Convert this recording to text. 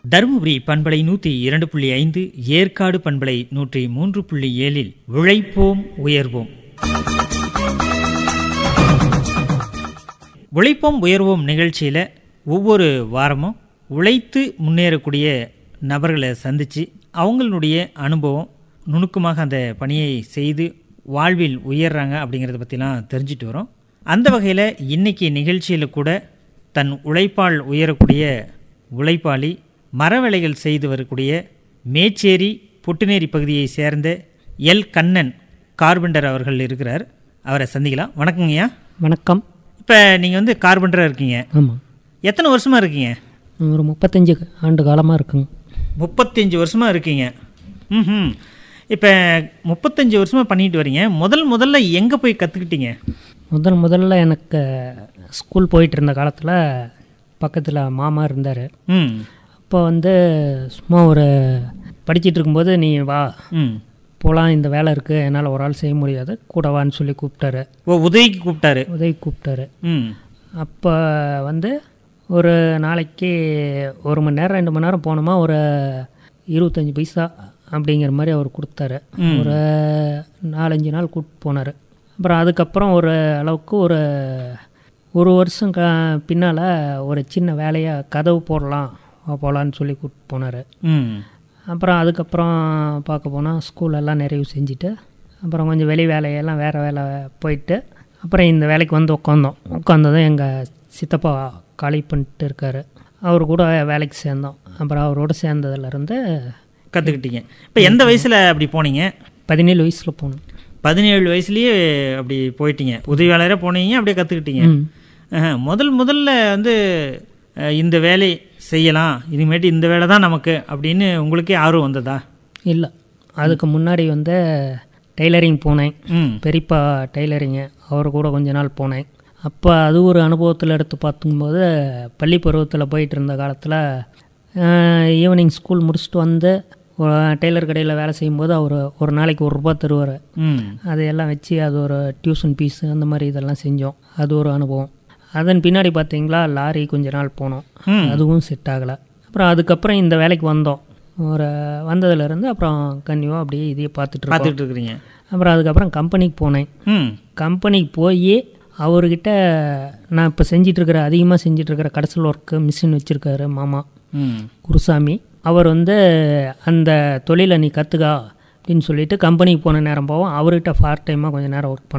தருமபுரி பண்பலை நூற்றி இரண்டு புள்ளி ஐந்து ஏற்காடு பண்பலை நூற்றி மூன்று புள்ளி ஏழில் உழைப்போம் உயர்வோம் உழைப்போம் உயர்வோம் நிகழ்ச்சியில் ஒவ்வொரு வாரமும் உழைத்து முன்னேறக்கூடிய நபர்களை சந்தித்து அவங்களுடைய அனுபவம் நுணுக்கமாக அந்த பணியை செய்து வாழ்வில் உயர்றாங்க அப்படிங்கிறத பற்றிலாம் தெரிஞ்சுட்டு வரோம் அந்த வகையில் இன்றைக்கி நிகழ்ச்சியில் கூட தன் உழைப்பால் உயரக்கூடிய உழைப்பாளி மரவேலைகள் செய்து வரக்கூடிய மேச்சேரி பொட்டுநேரி பகுதியை சேர்ந்த எல் கண்ணன் கார்பெண்டர் அவர்கள் இருக்கிறார் அவரை சந்திக்கலாம் வணக்கங்கய்யா வணக்கம் இப்போ நீங்கள் வந்து கார்பெண்டராக இருக்கீங்க ஆமாம் எத்தனை வருஷமாக இருக்கீங்க ஒரு முப்பத்தஞ்சு ஆண்டு காலமாக இருக்குங்க முப்பத்தஞ்சு வருஷமாக இருக்கீங்க ம் இப்போ முப்பத்தஞ்சு வருஷமாக பண்ணிட்டு வரீங்க முதல் முதல்ல எங்கே போய் கற்றுக்கிட்டீங்க முதல் முதல்ல எனக்கு ஸ்கூல் போயிட்டு இருந்த காலத்தில் பக்கத்தில் மாமா இருந்தார் ம் அப்போ வந்து சும்மா ஒரு படிச்சிட்டு இருக்கும்போது நீ வா ம் போகலாம் இந்த வேலை இருக்குது என்னால் ஒரு ஆள் செய்ய முடியாது கூட வான்னு சொல்லி கூப்பிட்டாரு ஓ உதவிக்கு கூப்பிட்டாரு உதவி கூப்பிட்டாரு ம் அப்போ வந்து ஒரு நாளைக்கு ஒரு மணி நேரம் ரெண்டு மணி நேரம் போனோமா ஒரு இருபத்தஞ்சி பைசா அப்படிங்கிற மாதிரி அவர் கொடுத்தாரு ஒரு நாலஞ்சு நாள் கூப்பிட்டு போனார் அப்புறம் அதுக்கப்புறம் ஒரு அளவுக்கு ஒரு ஒரு வருஷம் க பின்னால் ஒரு சின்ன வேலையாக கதவு போடலாம் போகலான்னு சொல்லி கூப்பிட்டு போனார் ம் அப்புறம் அதுக்கப்புறம் பார்க்க போனால் ஸ்கூலெல்லாம் நிறைவு செஞ்சுட்டு அப்புறம் கொஞ்சம் வெளி வேலையெல்லாம் வேறு வேலை போயிட்டு அப்புறம் இந்த வேலைக்கு வந்து உட்காந்தோம் உட்காந்ததும் எங்கள் சித்தப்பா காலி பண்ணிட்டு இருக்காரு அவர் கூட வேலைக்கு சேர்ந்தோம் அப்புறம் அவரோட சேர்ந்ததுலேருந்து கற்றுக்கிட்டீங்க இப்போ எந்த வயசில் அப்படி போனீங்க பதினேழு வயசில் போனோம் பதினேழு வயசுலேயே அப்படி போயிட்டீங்க உதவியாளராக போனீங்க அப்படியே கற்றுக்கிட்டீங்க ம் முதல் முதல்ல வந்து அஹ், இந்த வேலை செய்யலாம் இனிமேட்டு இந்த வேலை தான் நமக்கு அப்படின்னு உங்களுக்கே ஆர்வம் வந்ததா இல்லை அதுக்கு முன்னாடி வந்து டெய்லரிங் போனேன் ம் பெரியப்பா டெய்லரிங்கு அவர் கூட கொஞ்ச நாள் போனேன் அப்போ அது ஒரு அனுபவத்தில் எடுத்து பார்க்கும்போது பள்ளி பருவத்தில் போயிட்டு இருந்த காலத்தில் ஈவினிங் ஸ்கூல் முடிச்சுட்டு வந்து ஒரு டெய்லர் கடையில் வேலை செய்யும்போது அவர் ஒரு நாளைக்கு ஒரு ரூபா தருவார் ம் அதையெல்லாம் வச்சு அது ஒரு டியூஷன் ஃபீஸு அந்த மாதிரி இதெல்லாம் செஞ்சோம் அது ஒரு அனுபவம் அதன் பின்னாடி பார்த்தீங்களா லாரி கொஞ்ச நாள் போனோம் ம். அதுவும் செட் ஆகலை அப்புறம் அதுக்கப்புறம் இந்த வேலைக்கு வந்தோம் ஒரு வந்ததுலேருந்து அப்புறம் கன்னியூவாக அப்படியே இதையே பார்த்துட்டு இருக்கோம் பார்த்துட்டு இருக்கிறீங்க அப்புறம் அதுக்கப்புறம் கம்பெனிக்கு போனேன் ம் கம்பெனிக்கு போய் அவர்கிட்ட நான் இப்போ செஞ்சிட்ருக்கிற அதிகமாக செஞ்சிட்ருக்கிற கடைசல் ஒர்க்கு மிஷின் வச்சுருக்காரு மாமா ம் குருசாமி அவர் வந்து அந்த தொழிலை நீ கற்றுக்கா அப்படின்னு சொல்லிட்டு கம்பெனிக்கு போன நேரம் போவோம் அவர்கிட்ட பார்ட் டைமாக கொஞ்சம் நேரம் ஒர்க்